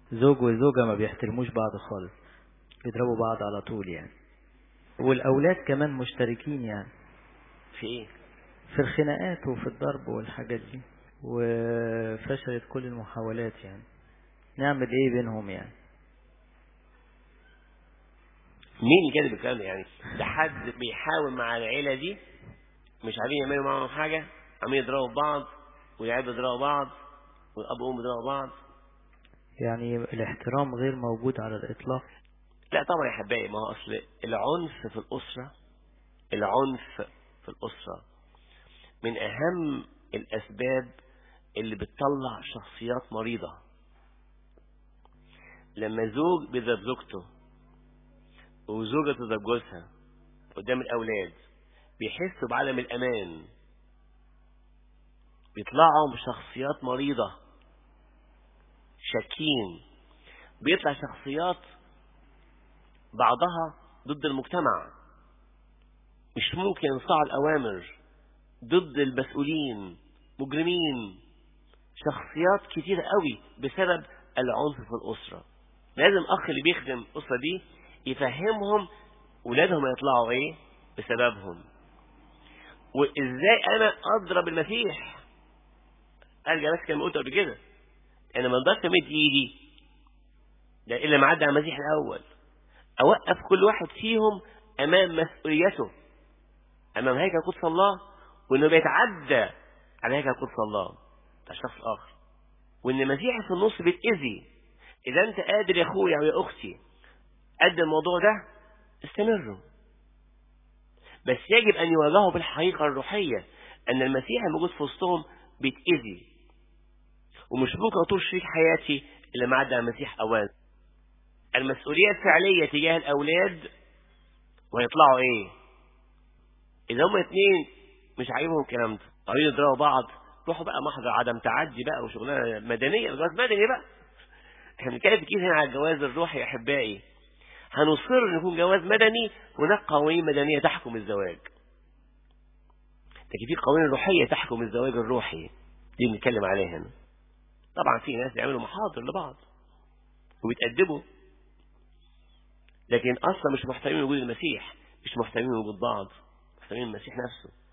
زوج وزوجة ما بيحترموش بعض خالص بيضربوا بعض على طول يعني والأولاد كمان مشتركين يعني في ايه في الخناقات وفي الضرب والحاجات دي وفشلت كل المحاولات يعني نعمل ايه بينهم يعني مين اللي كاتب الكلام ده يعني ده حد بيحاول مع العيله دي مش عارفين يعملوا معاهم حاجه عمالين يضربوا بعض والعيال بيضربوا بعض والاب وام بيضربوا بعض يعني الاحترام غير موجود على الإطلاق لا طبعا يا حبايبي ما هو اصل العنف في الاسره العنف في الاسره من اهم الاسباب اللي بتطلع شخصيات مريضه لما زوج بيضرب زوجته وزوجة تضرب جوزها قدام الأولاد بيحسوا بعدم الأمان بيطلعوا بشخصيات مريضة شاكين بيطلع شخصيات بعضها ضد المجتمع مش ممكن ينصاع الأوامر ضد المسؤولين مجرمين شخصيات كتير قوي بسبب العنف في الأسرة لازم أخ اللي بيخدم الأسرة دي يفهمهم ولادهم يطلعوا ايه بسببهم وازاي انا اضرب المسيح ارجع بس كما قلت قبل كده انا ما اقدرش امد ايدي ده الا ما عدى على المسيح الاول اوقف كل واحد فيهم امام مسؤوليته امام هيكل قدس الله وانه بيتعدى على هيكل قدس الله ده الشخص الاخر وان المسيح في النص بيتاذي اذا انت قادر يا اخويا ويا اختي قد الموضوع ده استمروا بس يجب أن يواجهوا بالحقيقة الروحية أن المسيح الموجود في وسطهم بيتأذي ومش ممكن أطول شريك حياتي إلا ما عدى على المسيح أولا المسؤولية الفعلية تجاه الأولاد ويطلعوا إيه إذا هم اتنين مش عاجبهم الكلام ده قاعدين يضربوا بعض روحوا بقى محضر عدم تعدي بقى وشغلانة مدنية جواز مدني بقى احنا بنتكلم كتير هنا على الجواز الروحي يا أحبائي هنصر ان يكون جواز مدني هناك قوانين مدنيه تحكم الزواج لكن في قوانين روحيه تحكم الزواج الروحي دي بنتكلم عليها هنا طبعا في ناس بيعملوا محاضر لبعض وبيتأدبوا لكن اصلا مش محترمين وجود المسيح مش محترمين وجود بعض محترمين المسيح نفسه